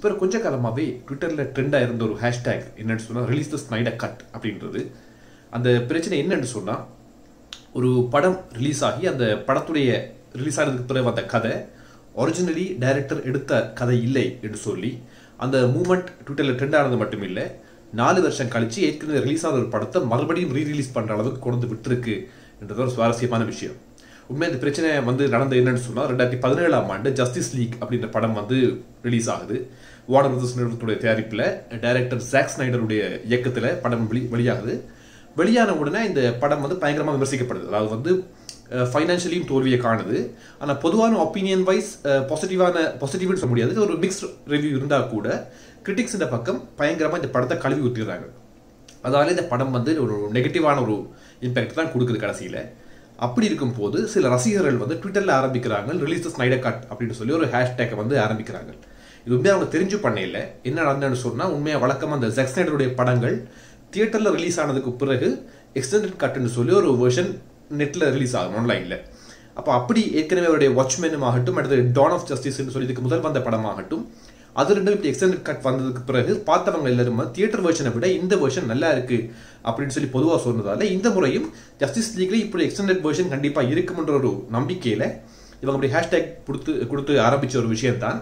இப்போ கொஞ்ச காலமாகவே ட்விட்டரில் ட்ரெண்டாக இருந்த ஒரு ஹேஷ்டேக் என்னன்னு சொன்னால் ரிலீஸ் த ஸ்னைடர் கட் அப்படின்றது அந்த பிரச்சனை என்னன்னு சொன்னால் ஒரு படம் ரிலீஸ் ஆகி அந்த படத்துடைய ரிலீஸ் ஆனதுக்கு பிறகு வந்த கதை ஒரிஜினலி டைரக்டர் எடுத்த கதை இல்லை என்று சொல்லி அந்த மூமெண்ட் ட்விட்டரில் ட்ரெண்ட் ஆனது மட்டும் இல்லை நாலு வருஷம் கழிச்சு ஏற்கனவே ரிலீஸ் ஆன ஒரு படத்தை மறுபடியும் ரீ ரிலீஸ் பண்ணுற அளவுக்கு கொண்டு வந்து விட்டுருக்கு என்றது ஒரு சுவாரஸ்யமான விஷயம் உண்மை இந்த பிரச்சனை வந்து நடந்த என்னன்னு சொன்னால் ரெண்டாயிரத்தி பதினேழாம் ஆண்டு ஜஸ்டிஸ் லீக் அப்படின்ற படம் வந்து ரிலீஸ் ஆகுது வார்னர் பிரதர்ஸ் நிறுவனத்துடைய தயாரிப்பில் டைரக்டர் ஜாக் ஸ்னைடருடைய இயக்கத்தில் படம் வெளி வெளியாகுது வெளியான உடனே இந்த படம் வந்து பயங்கரமாக விமர்சிக்கப்படுது அதாவது வந்து ஃபைனான்ஷியலியும் தோல்வியை காணுது ஆனால் பொதுவான ஒப்பீனியன் வைஸ் பாசிட்டிவான பாசிட்டிவ்னு சொல்ல முடியாது ஒரு மிக்ஸ் ரிவ்யூ இருந்தால் கூட கிரிட்டிக்ஸ் இந்த பக்கம் பயங்கரமாக இந்த படத்தை கழுவி ஊற்றிடுறாங்க அதால இந்த படம் வந்து ஒரு நெகட்டிவான ஒரு இம்பேக்ட் தான் கொடுக்குது கடைசியில் அப்படி இருக்கும்போது சில ரசிகர்கள் வந்து ட்விட்டரில் ஆரம்பிக்கிறாங்க ரிலீஸ் ஸ்னைடர் கட் அப்படின்னு சொல்லி ஒரு ஹேஷ்டேக்கை வந்து ஆரம்பிக்கிறாங்க இது உண்மையாக அவங்க தெரிஞ்சு பண்ணல என்ன நடந்ததுன்னு சொன்னால் உண்மையாக வழக்கமாக அந்த ஜெக் ஸ்னைடருடைய படங்கள் தியேட்டரில் ரிலீஸ் ஆனதுக்கு பிறகு எக்ஸ்டெண்டட் கட்டுன்னு சொல்லி ஒரு வெர்ஷன் நெட்டில் ரிலீஸ் ஆகும் ஆன்லைனில் அப்போ அப்படி ஏற்கனவே அவருடைய வாட்ச்மேனும் ஆகட்டும் அடுத்து டான் ஆஃப் ஜஸ்டிஸ்னு சொல்லி இதுக்கு முதல் வந்த படமாகட்டும் அது ரெண்டும் இப்படி எக்ஸ்டெண்டட் கட் வந்ததுக்கு பிறகு பார்த்தவங்க எல்லாரும் தியேட்டர் வெர்ஷனை விட இந்த வெர்ஷன் நல்லா இருக்கு அப்படின்னு சொல்லி பொதுவாக சொன்னதால இந்த முறையும் ஜஸ்டிஸ் லீக்ல இப்படி எக்ஸ்டெண்டட் வெர்ஷன் கண்டிப்பாக இருக்கும்ன்ற ஒரு நம்பிக்கையில் இவங்க அப்படி ஹேஷ்டேக் கொடுத்து கொடுத்து ஆரம்பிச்ச ஒரு விஷயம் தான்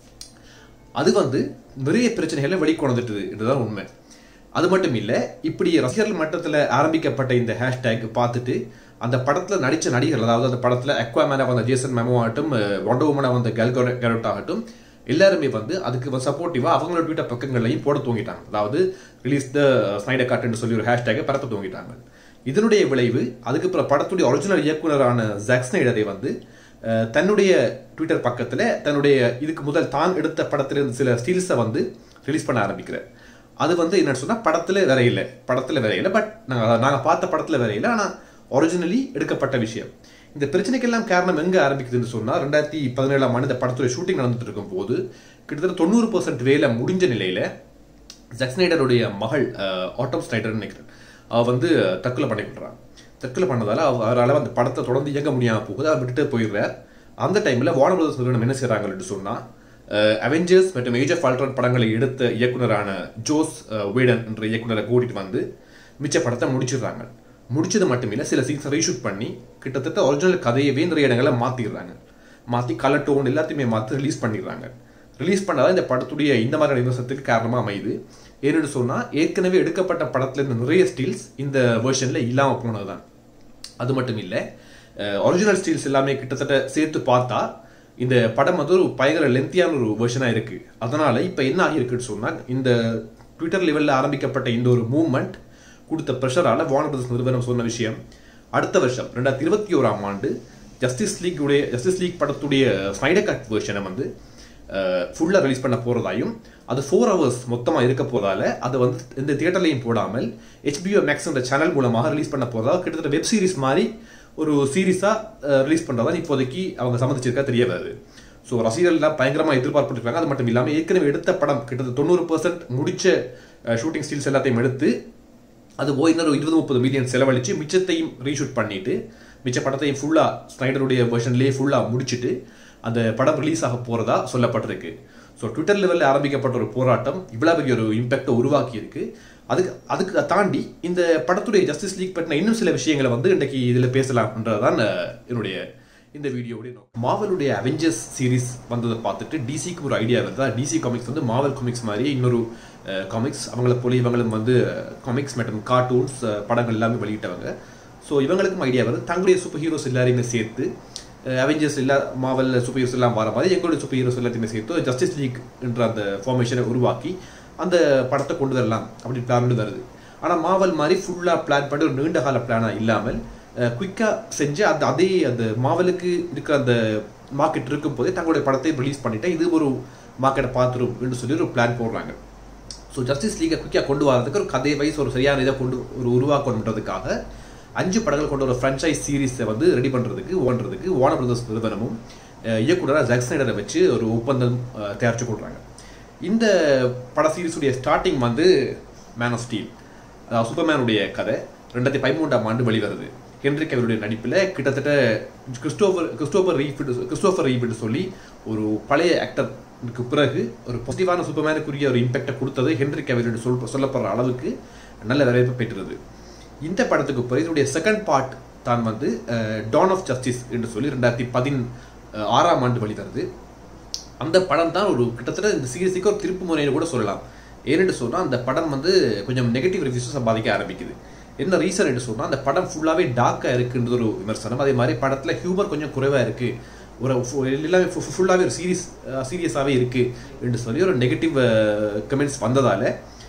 அது வந்து நிறைய பிரச்சனைகளை வெளிக்கொண்டுட்டுது இதுதான் உண்மை அது மட்டும் இல்லை இப்படி ரசிகர்கள் மட்டத்தில் ஆரம்பிக்கப்பட்ட இந்த ஹேஷ்டேக் பார்த்துட்டு அந்த படத்தில் நடித்த நடிகர்கள் அதாவது அந்த படத்தில் அக்வாமேனாக வந்த ஜேசன் மெமோ ஆகட்டும் ஒண்டர் உமனாக வந்த கல்கோ கேரட் ஆகட்டும் எல்லாருமே வந்து அதுக்கு சப்போர்ட்டிவாக அவங்களோட ட்விட்டர் பக்கங்களையும் போட தூங்கிட்டாங்க அதாவது ரிலீஸ் த ஸ்னைடர் காட்டுன்னு சொல்லி ஒரு ஹேஷ்டேக்கை பரப்ப தூங்கிட்டாங்க இதனுடைய விளைவு அதுக்கப்புறம் படத்துடைய ஒரிஜினல் இயக்குனரான ஜாக் ஸ்னைடரை வந்து தன்னுடைய ட்விட்டர் பக்கத்தில் தன்னுடைய இதுக்கு முதல் தான் எடுத்த படத்திலிருந்து சில ஸ்டீல்ஸை வந்து ரிலீஸ் பண்ண ஆரம்பிக்கிறார் அது வந்து என்னன்னு சொன்னால் படத்தில் வேற இல்லை படத்தில் வேற இல்லை பட் நாங்கள் நாங்கள் பார்த்த படத்தில் வேற இல்லை ஆனால் ஒரிஜினலி எடுக்கப்பட்ட விஷயம் இந்த பிரச்சனைக்கெல்லாம் காரணம் எங்கே ஆரம்பிக்குதுன்னு சொன்னால் ரெண்டாயிரத்தி பதினேழாம் ஆண்டு இந்த படத்துடைய ஷூட்டிங் நடந்துட்டு இருக்கும் போது கிட்டத்தட்ட தொண்ணூறு பர்சன்ட் வேலை முடிஞ்ச நிலையில் ஜக்ஸ்னைடருடைய மகள் ஆட்டம் ஸ்னைடர்னு நினைக்கிறேன் அவள் வந்து தற்கொலை பண்ணி விடுறான் தற்கொலை பண்ணதால அவரால் அந்த படத்தை தொடர்ந்து இயங்க முடியாமல் போகுது அவர் விட்டுட்டு போயிடுறார் அந்த டைமில் வார்னர் பிரதர்ஸ் நிறுவனம் என்ன செய்கிறாங்கன்னு சொன்னால் அவெஞ்சர்ஸ் மற்றும் ஏஜ் ஆஃப் ஆல்ட்ரன் படங்களை எடுத்த இயக்குனரான ஜோஸ் வேடன் என்ற இயக்குனரை கூட்டிட்டு வந்து மிச்ச படத்தை முடிச்சிடுறாங்க முடிச்சது மட்டும் இல்லை சில சீன்ஸை ரீஷூட் பண்ணி கிட்டத்தட்ட ஒரிஜினல் கதையவே நிறைய இடங்களை மாற்றிடுறாங்க மாற்றி கலர் டோன் எல்லாத்தையுமே மாற்றி ரிலீஸ் பண்ணிடுறாங்க ரிலீஸ் பண்ணாதான் இந்த படத்துடைய இந்த மாதிரி விமர்சனத்துக்கு காரணமாக அமையுது ஏன்னு சொன்னால் ஏற்கனவே எடுக்கப்பட்ட படத்தில் இருந்த நிறைய ஸ்டீல்ஸ் இந்த வேர்ஷனில் இல்லாமல் போனது தான் அது மட்டும் இல்லை ஒரிஜினல் ஸ்டீல்ஸ் எல்லாமே கிட்டத்தட்ட சேர்த்து பார்த்தா இந்த படம் வந்து ஒரு பயங்கர லென்த்தியான ஒரு வேர்ஷனாக இருக்குது அதனால் இப்போ என்ன ஆகியிருக்குன்னு சொன்னால் இந்த ட்விட்டர் லெவலில் ஆரம்பிக்கப்பட்ட இந்த ஒரு மூவ்மெண்ட் கொடுத்த ப்ரெஷரால் வார்னர் பிரதர்ஸ் நிறுவனம் சொன்ன விஷயம் அடுத்த வருஷம் ரெண்டாயிரத்தி இருபத்தி ஓராம் ஆண்டு ஜஸ்டிஸ் லீக் உடைய ஜஸ்டிஸ் லீக் படத்துடைய ஸ்னைடர் கட் வேர்ஷனை வந்து ஃபுல்லாக ரிலீஸ் பண்ண போகிறதாயும் அது ஃபோர் ஹவர்ஸ் மொத்தமாக இருக்க போதால அதை வந்து எந்த தியேட்டர்லையும் போடாமல் ஹெச்பிஓ மேக்ஸ் என்ற சேனல் மூலமாக ரிலீஸ் பண்ண போகிறதா கிட்டத்தட்ட வெப் சீரிஸ் மாதிரி ஒரு சீரீஸாக ரிலீஸ் பண்ணுறதா இப்போதைக்கு அவங்க சம்மந்திச்சிருக்கா தெரிய வருது ஸோ ரசிகர்கள்லாம் பயங்கரமாக எதிர்பார்ப்புருக்காங்க அது மட்டும் இல்லாமல் ஏற்கனவே எடுத்த படம் கிட்டத்தட்ட தொண்ணூறு பர்சன்ட் முடிச்ச ஷூட்டிங் ஸ்டில்ஸ் எல்லாத்தையும் எடுத்து அது போய் இன்னொரு இருபது முப்பது மில்லியன் செலவழித்து மிச்சத்தையும் ரீஷூட் பண்ணிட்டு மிச்ச படத்தையும் ஃபுல்லாக ஸ்னைடருடைய வெர்ஷன்லேயே ஃபுல்லாக முடிச்சுட்டு அந்த படம் ரிலீஸ் ஆக போகிறதா சொல்லப்பட்டிருக்கு ஸோ ட்விட்டர் லெவலில் ஆரம்பிக்கப்பட்ட ஒரு போராட்டம் இவ்வளோ பெரிய ஒரு இம்பேக்டை உருவாக்கி இருக்கு அதுக்கு அதுக்கு தாண்டி இந்த படத்துடைய ஜஸ்டிஸ் லீக் பற்றின இன்னும் சில விஷயங்களை வந்து இன்றைக்கி இதில் பேசலாம்ன்றது தான் என்னுடைய இந்த வீடியோவுடைய மாவலுடைய அவெஞ்சர்ஸ் சீரிஸ் வந்ததை பார்த்துட்டு டிசிக்கு ஒரு ஐடியா வருதா டிசி காமிக்ஸ் வந்து மாவல் காமிக்ஸ் மாதிரி இன்னொரு காமிக்ஸ் அவங்கள போல இவங்களும் வந்து காமிக்ஸ் மற்றும் கார்ட்டூன்ஸ் படங்கள் எல்லாமே வெளியிட்டவங்க ஸோ இவங்களுக்கும் ஐடியா வருது தங்களுடைய சூப்பர் ஹீரோஸ் எல்லாரையுமே சேர்த்து அவெஞ்சர்ஸ் எல்லா மாவல் சூப்பர் ஹீரோஸ் எல்லாம் வர மாதிரி எங்களுடைய சூப்பர் ஹீரோஸ் எல்லாத்தையுமே சேர்த்து ஜஸ்டிஸ் லீக் என்ற அந்த ஃபார்மேஷனை உருவாக்கி அந்த படத்தை கொண்டு வரலாம் அப்படி பிளான் வருது ஆனால் மாவல் மாதிரி ஃபுல்லாக பிளான் பண்ணி ஒரு நீண்ட கால பிளானாக இல்லாமல் குயிக்காக செஞ்சு அந்த அதே அந்த மாவலுக்கு இருக்கிற அந்த மார்க்கெட் இருக்கும் போதே தங்களுடைய படத்தை ரிலீஸ் பண்ணிட்டு இது ஒரு மார்க்கெட்டை பார்த்துரும் என்று சொல்லி ஒரு பிளான் போடுறாங்க ஸோ ஜஸ்டிஸ் லீகை குயிக்காக கொண்டு வரதுக்கு ஒரு கதை வைஸ் ஒரு சரியான இதை கொண்டு ஒரு உருவாக்கணுன்றதுக்காக அஞ்சு படங்கள் கொண்ட ஒரு ஃப்ரான்ச்சைஸ் சீரீஸை வந்து ரெடி பண்ணுறதுக்கு ஓடுறதுக்கு வார்னர் பிரதர்ஸ் நிறுவனமும் இயக்குனராக ஜாக் ஸ்னைடரை வச்சு ஒரு ஒப்பந்தம் தயாரித்து கொடுறாங்க இந்த பட சீரீஸுடைய ஸ்டார்டிங் வந்து மேன் ஆஃப் ஸ்டீல் அதாவது சூப்பர்மேனுடைய கதை ரெண்டாயிரத்தி பதிமூன்றாம் ஆண்டு வெளிவருது ஹென்ரி கவருடைய நடிப்பில் கிட்டத்தட்ட Christopher Christopher refit Christopher refit சொல்லி ஒரு பழைய ஆக்டர் இதுக்கு பிறகு ஒரு பாசிட்டிவான சூப்பர்மேனுக்குரிய ஒரு இம்பேக்டை கொடுத்தது ஹென்ரி கேவில் என்று சொல் சொல்லப்படுற அளவுக்கு நல்ல வரவேற்பு பெற்றது இந்த படத்துக்கு பிறகு இதனுடைய செகண்ட் பார்ட் தான் வந்து டான் ஆஃப் ஜஸ்டிஸ் என்று சொல்லி ரெண்டாயிரத்தி பதின் ஆறாம் ஆண்டு வெளிவருது அந்த படம் தான் ஒரு கிட்டத்தட்ட இந்த சீரியஸுக்கு ஒரு திருப்பு முறைன்னு கூட சொல்லலாம் ஏன்னு சொன்னால் அந்த படம் வந்து கொஞ்சம் நெகட்டிவ் ரிவ்யூஸும் சம்பாதிக்க ஆரம்பிக்குது என்ன ரீசன் என்று சொன்னால் அந்த படம் ஃபுல்லாகவே டார்க்காக இருக்குன்றது ஒரு விமர்சனம் அதே மாதிரி படத்தில் ஹியூமர் கொஞ்சம் குறைவாக இருக்குது ஒரு ஃபு- எல்லாமே ஃபுல்லாகவே ஒரு சீரியஸ் சீரியஸாகவே இருக்குது என்று சொல்லி ஒரு நெகட்டிவ் கமெண்ட்ஸ் வந்ததால்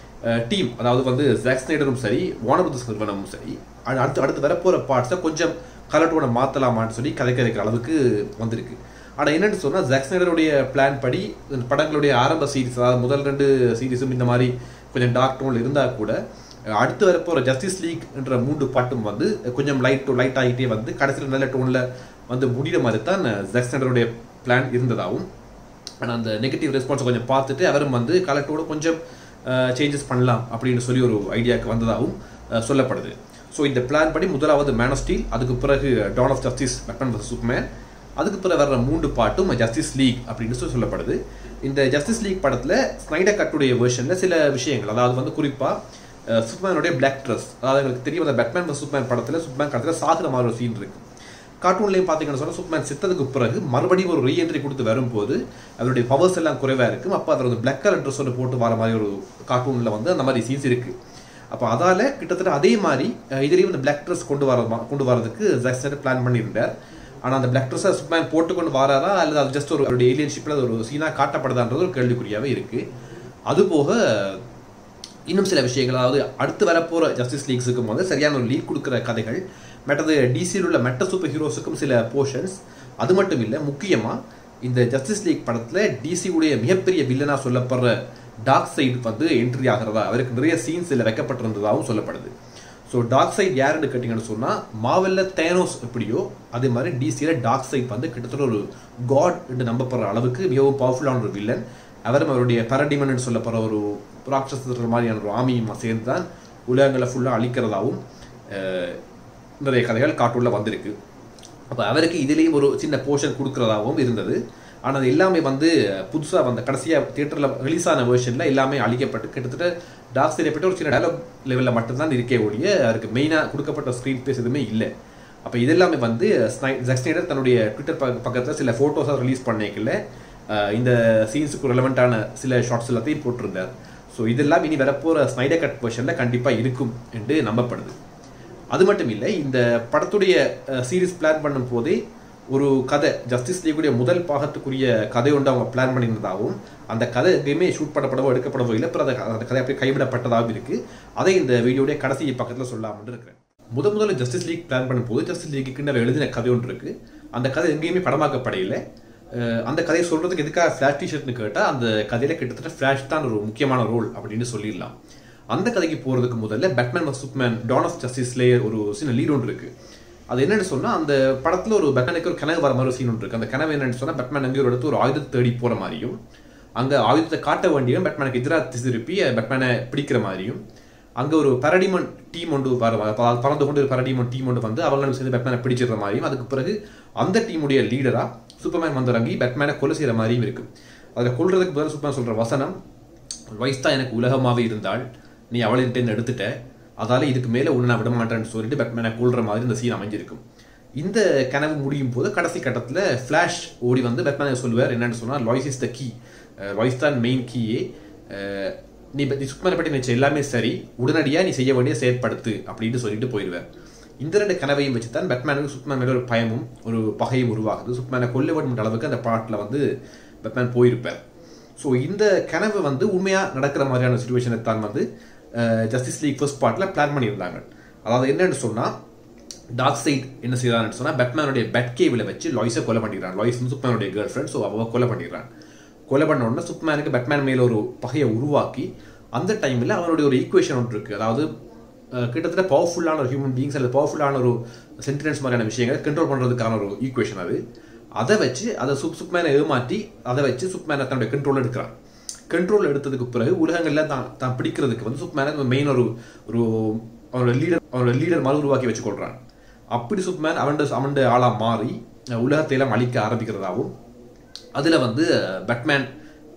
டீம் அதாவது வந்து ஜாக் ஸ்னைடரும் சரி வானபுத்தஸ் நிறுவனமும் சரி அடு- அடுத்து அடுத்து வரப்போகிற பார்ட்ஸை கொஞ்சம் கலர் டோனை மாற்றலாமான்னு சொல்லி கதை கதைக்கிற அளவுக்கு வந்திருக்கு ஆனால் என்னன்னு சொன்னால் ஜாக் ஸ்னைடருடைய பிளான் படி இந்த படங்களுடைய ஆரம்ப சீரிஸ் அதாவது முதல் ரெண்டு சீரிஸும் இந்த மாதிரி கொஞ்சம் டார்க் டோனில் இருந்தால் கூட அஹ், அடுத்து வரப்போகிற ஜஸ்டிஸ் லீக் என்ற மூன்று பாட்டும் வந்து கொஞ்சம் லைட் டு லைட் ஆகிட்டே வந்து கடைசியில் நல்ல டோனில் வந்து முடிகிற மாதிரி தான் ஜாக் ஸ்னைடருடைய பிளான் இருந்ததாகவும் ஆனால் அந்த நெகட்டிவ் ரெஸ்பான்ஸை கொஞ்சம் பார்த்துட்டு அவரும் வந்து கலெக்டரோட கொஞ்சம் சேஞ்சஸ் பண்ணலாம் அப்படின்னு சொல்லி ஒரு ஐடியாவுக்கு வந்ததாகவும் அஹ், சொல்லப்படுது ஸோ இந்த பிளான் படி முதலாவது மேன் ஆஃப் ஸ்டீல் அதுக்கு பிறகு Dawn of Justice Batman vs Superman அதுக்கு பிறகு வர்ற மூன்று பாட்டும் ஜஸ்டிஸ் லீக் அப்படின்னு சொல்லி சொல்லப்படுது இந்த ஜஸ்டிஸ் லீக் படத்தில் ஸ்னைடர் கட்டுடைய வெர்ஷனில் சில விஷயங்கள் அதாவது வந்து குறிப்பாக சூப்பர்மேனுடைய பிளாக் ட்ரெஸ் அதாவது எங்களுக்கு தெரியும் அந்த பேட்மேன் vs சூப்பர்மேன் படத்தில் சூப்பர்மேன் படத்தில் சாகுற மாதிரி ஒரு சீன் இருக்கு கார்ட்டூன்லையும் பார்த்தீங்கன்னு சொன்னால் சூப்பர்மேன் செத்ததுக்கு பிறகு மறுபடியும் ஒரு ரீஎன்ட்ரி கொடுத்து வரும்போது அவருடைய பவர்ஸ் எல்லாம் குறைவாக இருக்கும் அப்போ அவர் வந்து பிளாக் கலர் ட்ரெஸ் ஒன்று போட்டு வர மாதிரி ஒரு கார்ட்டூனில் வந்து அந்த மாதிரி சீன்ஸ் இருக்குது அப்போ அதால் கிட்டத்தட்ட அதே மாதிரி அஹ், இதுலேயும் இந்த பிளாக் ட்ரெஸ் கொண்டு வர கொண்டு வரதுக்கு ஜாக்சன் பிளான் பண்ணியிருந்தார் ஆனால் அந்த பிளாக் ட்ரெஸ்ஸை சூப்பர்மேன் போட்டு கொண்டு வராரா அல்லது அது ஜஸ்ட் ஒரு அவருடைய ஏலியன்ஷிப்பில் அது ஒரு சீனாக காட்டப்படுதான்றது ஒரு கேள்விக்குறியாகவே இருக்குது அதுபோக இன்னும் சில விஷயங்கள் அதாவது அடுத்து வரப்போகிற ஜஸ்டிஸ் லீக்ஸுக்கும் வந்து சரியான ஒரு லீக் கொடுக்குற கதைகள் மற்றது டிசியில் உள்ள மெட்ட சூப்பர் ஹீரோஸுக்கும் சில போர்ஷன்ஸ் அது மட்டும் இல்லை முக்கியமாக இந்த ஜஸ்டிஸ் லீக் படத்தில் டிசியுடைய மிகப்பெரிய வில்லனாக சொல்லப்படுற டார்க் சைடு வந்து என்ட்ரி ஆகிறதா அவருக்கு நிறைய சீன்ஸ் இதில் வைக்கப்பட்டிருந்ததாகவும் சொல்லப்படுது ஸோ டார்க் சைட் யாருன்னு கேட்டிங்கன்னு சொன்னால் மாவெல்ல தேனோஸ் எப்படியோ அதே மாதிரி டிசியில் டார்க் சைட் வந்து கிட்டத்தட்ட ஒரு காட் என்று நம்பப்படுற அளவுக்கு மிகவும் பவர்ஃபுல்லான ஒரு வில்லன் அவரும் அவருடைய பரடிமன் சொல்லப்படுற ஒரு ராட்சசர் மாதிரியான ஒரு ஆமியுமா சேர்ந்து தான் உலகங்களை ஃபுல்லாக அழிக்கிறதாவும் அஹ், நிறைய கதைகள் காட்டுள்ள வந்திருக்கு அப்போ அவருக்கு இதுலேயும் ஒரு சின்ன போர்ஷன் கொடுக்குறதாகவும் இருந்தது ஆனால் அது எல்லாமே வந்து புதுசாக வந்த கடைசியாக தியேட்டரில் ரிலீஸ் ஆன வேர்ஷனில் எல்லாமே அழிக்கப்பட்டு கிட்டத்தட்ட டாக் செய்யப்பட்ட ஒரு சின்ன டயலாக் லெவலில் மட்டும்தான் இருக்கே ஒழிய அதுக்கு மெயினாக கொடுக்கப்பட்ட ஸ்க்ரீன் ஸ்பேஸ் எதுவுமே இல்லை அப்போ இதெல்லாமே வந்து ஸ்னை ஜக் ஸ்னைடர் தன்னுடைய ட்விட்டர் பக்க பக்கத்தில் சில ஃபோட்டோஸாக ரிலீஸ் பண்ணிக்கல அஹ், இந்த சீன்ஸுக்கு ரெலவெண்ட்டான சில ஷார்ட்ஸ் எல்லாத்தையும் போட்டிருந்தார் ஸோ இதெல்லாம் இனி வரப்போகிற ஸ்னைடர் கட் வெர்ஷனில் கண்டிப்பாக இருக்கும் என்று நம்பப்படுது அது மட்டும் இல்லை இந்த படத்துடைய சீரிஸ் பிளான் பண்ணும் போதே ஒரு கதை ஜஸ்டிஸ் லீகுடைய முதல் பாகத்துக்குரிய கதை ஒன்று அவங்க பிளான் பண்ணியிருந்ததாகவும் அந்த கதை எங்கேயுமே ஷூட் பண்ணப்படவோ எடுக்கப்படவோ இல்லை அப்புறம் அந்த அந்த கதை அப்படியே கைவிடப்பட்டதாகவும் இருக்கு அதை இந்த வீடியோடைய கடைசி பக்கத்தில் சொல்லாமல் இருக்கிறேன் முத முதல்ல ஜஸ்டிஸ் லீக் பிளான் பண்ணும்போது ஜஸ்டிஸ் லீக்கு எழுதின கதை ஒன்று இருக்கு அந்த கதை எங்கேயுமே படமாக்கப்படையில அஹ் அந்த கதையை சொல்றதுக்கு எதுக்காக ஃபிளாஷ் டிஷர்ட்னு கேட்டால் அந்த கதையில கிட்டத்தட்ட ஃபிளாஷ் தான் ஒரு முக்கியமான ரோல் அப்படின்னு சொல்லிடலாம் அந்த கதைக்கு போறதுக்கு முதல்ல Batman vs Superman Dawn of ஜஸ்டிஸ்லேயே ஒரு சின்ன லீட் ஒன்று இருக்கு அது என்னன்னு சொன்னா அந்த படத்துல ஒரு பேட்மேனுக்கு ஒரு கனவு வர மாதிரி ஒரு சீன் ஒன்று இருக்கு அந்த கனவு என்னன்னு சொன்னா பேட்மேன் அங்கே ஒரு இடத்து ஒரு ஆயுதத்தை தேடி போற மாதிரியும் அங்க ஆயுதத்தை காட்ட வேண்டியும் பேட்மேனுக்கு எதிராக திசை திருப்பி பேட்மேனை பிடிக்கிற மாதிரியும் அங்க ஒரு பரடிமன் டீம் ஒன்று வர அதாவது பறந்து கொண்டு ஒரு பரடிமன் டீம் ஒன்று வந்து அவங்களும் சேர்ந்து பேட்மேனை பிடிச்சிடுற மாதிரியும் அதுக்கு பிறகு அந்த டீமுடைய லீடரா சூப்பர்மேன் வந்து இறங்கி பேட்மேனை கொலை செய்யற மாதிரியும் இருக்கு அதில் கொல்றதுக்கு பதில் சூப்பர்மேன் சொல்ற வசனம் வைஸ் தான் எனக்கு உலகமாவே இருந்தால் நீ அவளின் எடுத்துட்ட அதால இதுக்கு மேல உன்னை நான் விட மாட்டேன்னு சொல்லிட்டு பேட்மேனை கொள்ற மாதிரி இந்த சீன் அமைஞ்சிருக்கும் இந்த கனவு முடியும் போது கடைசி கட்டத்துல ஃபிளாஷ் ஓடி வந்து பேட்மேனை சொல்லுவார் என்னன்னு சொன்னா லாய்ஸ் இஸ் த கீ லாய்ஸ் தான் மெயின் கீயே நீ பத்தி சுக்மனை பற்றி நினைச்ச எல்லாமே சரி உடனடியாக நீ செய்ய வேண்டிய செயற்படுத்து அப்படின்னு சொல்லிட்டு போயிடுவேன் இந்த ரெண்டு கனவையும் வச்சு தான் பேட்மேனுக்கு சுக்மேன் மேல ஒரு பயமும் ஒரு பகையும் உருவாகுது சுக்மேனை கொல்ல வேண்டும் அளவுக்கு அந்த பாட்டில் வந்து பேட்மேன் போயிருப்பார் ஸோ இந்த கனவு வந்து உண்மையாக நடக்கிற மாதிரியான சுச்சுவேஷனை தான் வந்து ஜஸ்டிஸ் லீக் ஃபர்ஸ்ட் பார்ட்டில் பிளான் பண்ணியிருந்தாங்க அதாவது என்னன்னு சொன்னால் டார்க் சைட் என்ன செய்யறான்னு சொன்னால் பேட்மேனுடைய பெட் கேவில் வச்சு லாய்ஸை கொலை பண்ணிடுறான் லாய்ஸ் வந்து சூப்பர்மேனுடைய கேர்ள் ஃப்ரெண்ட் ஸோ அவ கொலை பண்ணிடுறான் கொலை பண்ண உடனே சூப்பர்மேனுக்கு பேட்மேன் மேல ஒரு பகையை உருவாக்கி அந்த டைமில் அவனுடைய ஒரு ஈக்குவேஷன் ஒன்று இருக்குது அதாவது அஹ், கிட்டத்தட்ட பவர்ஃபுல்லான ஒரு ஹியூமன் பீங்ஸ் அல்லது பவர்ஃபுல்லான ஒரு சென்டினன்ஸ் மாதிரியான விஷயங்களை கண்ட்ரோல் பண்ணுறதுக்கான ஒரு ஈக்குவேஷன் அது அதை வச்சு அதை சுப் சுப்மேனை ஏமாற்றி அதை வச்சு சுப்மேனை தன்னுடைய கண்ட்ரோல் எடுக்கிறான் கண்ட்ரோல் எடுத்ததுக்கு பிறகு உலகங்கள்ல தான் தான் பிடிக்கிறதுக்கு வந்து சூப்பர்மேனை மெயின் ஒரு ஒரு அவனோட லீடர் அவனோட லீடர் மாதிரி உருவாக்கி வச்சு கொள்றான் அப்படி சூப்பர்மேன் அவன் அவன் ஆளா மாறி அஹ், உலகத்தை எல்லாம் அழிக்க ஆரம்பிக்கிறதாவும் அதுல வந்து பேட்மேன்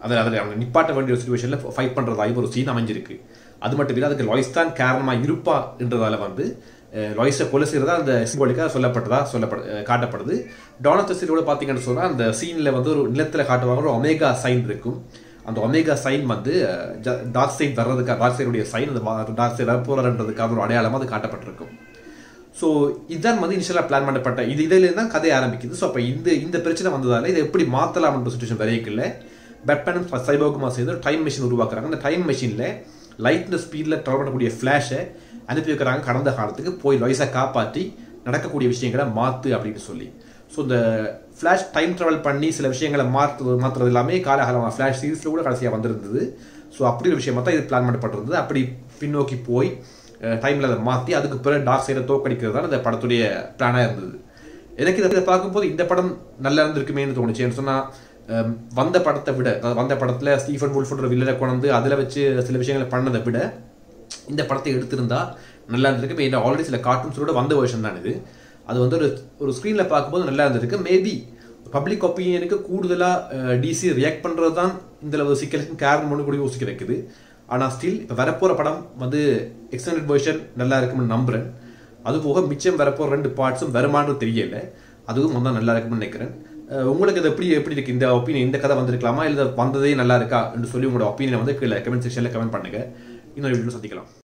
அதில் அதில் அவங்க நிப்பாட்ட வேண்டிய ஒரு சுச்சுவேஷனில் ஃபைட் பண்ணுறதாகி ஒரு சீன் அமைஞ்சிருக்கு அது மட்டும் இல்லை அதுக்கு லாய்ஸ் தான் காரணமாக இருப்பா என்றதால வந்து லாய்ஸை கொலை செய்கிறதா அந்த சிம்பாலிக்காக சொல்லப்பட்டதா சொல்லப்பட அஹ் காட்டப்படுது டானத்தசிலோட பார்த்தீங்கன்னு சொன்னால் அந்த சீனில் வந்து ஒரு நிலத்தில் காட்டுவாங்க ஒரு ஒமேகா சைன் இருக்கும் அந்த ஒமேகா சைன் வந்து டார்க் சைட் வர்றதுக்காக டார்க் சைடுடைய சைன் அந்த டார்க் சைட் வரப்போறன்றதுக்காக ஒரு அடையாளமாக அது காட்டப்பட்டிருக்கும் ஸோ இதுதான் வந்து இனிஷியலாக பிளான் பண்ணப்பட்ட இது இதில் தான் கதை ஆரம்பிக்குது ஸோ அப்போ இந்த இந்த பிரச்சனை வந்ததால இதை எப்படி மாற்றலாம்ன்ற சுச்சுவேஷன் வரைக்கல பேட்மேனும் சைபோகுமா சேர்ந்து டைம் மிஷின் உருவாக்குறாங்க அந்த டைம் மிஷினில் லைட்ன ஸ்பீடில் ட்ராவல் பண்ணக்கூடிய ஃப்ளாஷை அனுப்பி வைக்கிறாங்க கடந்த காலத்துக்கு போய் லாய்ஸை காப்பாற்றி நடக்கக்கூடிய விஷயங்களை மாற்று அப்படின்னு சொல்லி ஸோ இந்த ஃப்ளாஷ் டைம் ட்ராவல் பண்ணி சில விஷயங்களை மாற்றுறது மாற்றுறது எல்லாமே காலகாலமாக ஃப்ளாஷ் சீரீஸில் கூட கடைசியாக வந்திருந்தது ஸோ அப்படி ஒரு விஷயமா தான் இது பிளான் பண்ணப்பட்டிருந்தது அப்படி பின்னோக்கி போய் டைமில் அதை மாற்றி அதுக்கு பிறகு டார்க் சைடை தோக்கடிக்கிறது தான் இந்த படத்துடைய பிளானாக இருந்தது எனக்கு இதை இதை பார்க்கும்போது இந்த படம் நல்லா இருந்திருக்குமேன்னு தோணுச்சு ஏன்னு சொன்னால் அஹ், வந்த படத்தை விட அதாவது வந்த படத்தில் ஸ்டீஃபன் வுல்ஃபோட வில்லனை கொண்டு அதில் வச்சு சில விஷயங்களை பண்ணதை விட இந்த படத்தை எடுத்திருந்தா நல்லா இருந்திருக்கு இப்போ ஆல்ரெடி சில கார்ட்டூன்ஸோட வந்த வெர்ஷன் தான் இது அது வந்து ஒரு ஒரு ஸ்க்ரீனில் பார்க்கும்போது நல்லா இருந்திருக்கு மேபி பப்ளிக் ஒப்பீனியனுக்கு கூடுதலாக டிசி ரியாக்ட் பண்ணுறது தான் இந்த அளவு சிக்கலுக்கு காரணம்னு கூட யோசிக்க வைக்குது ஆனால் ஸ்டில் இப்போ வரப்போகிற படம் வந்து எக்ஸ்டெண்டட் வெர்ஷன் நல்லா இருக்கும்னு நம்புகிறேன் அது போக மிச்சம் வரப்போகிற ரெண்டு பார்ட்ஸும் வருமானு தெரியல அதுவும் வந்தால் நல்லா இருக்கும்னு நினைக்கிறேன் அஹ் உங்களுக்கு இது எப்படி எப்படி இருக்கு இந்த ஒப்பீனியன் இந்த கதை வந்திருக்கலாமா இல்லை வந்ததே நல்லா இருக்கா என்று சொல்லி உங்களோட ஒப்பீனியனை வந்து கீழே கமெண்ட் செக்ஷனில் கமெண்ட் பண்ணுங்க இன்னொரு வீடியோ சந்திக்கலாம்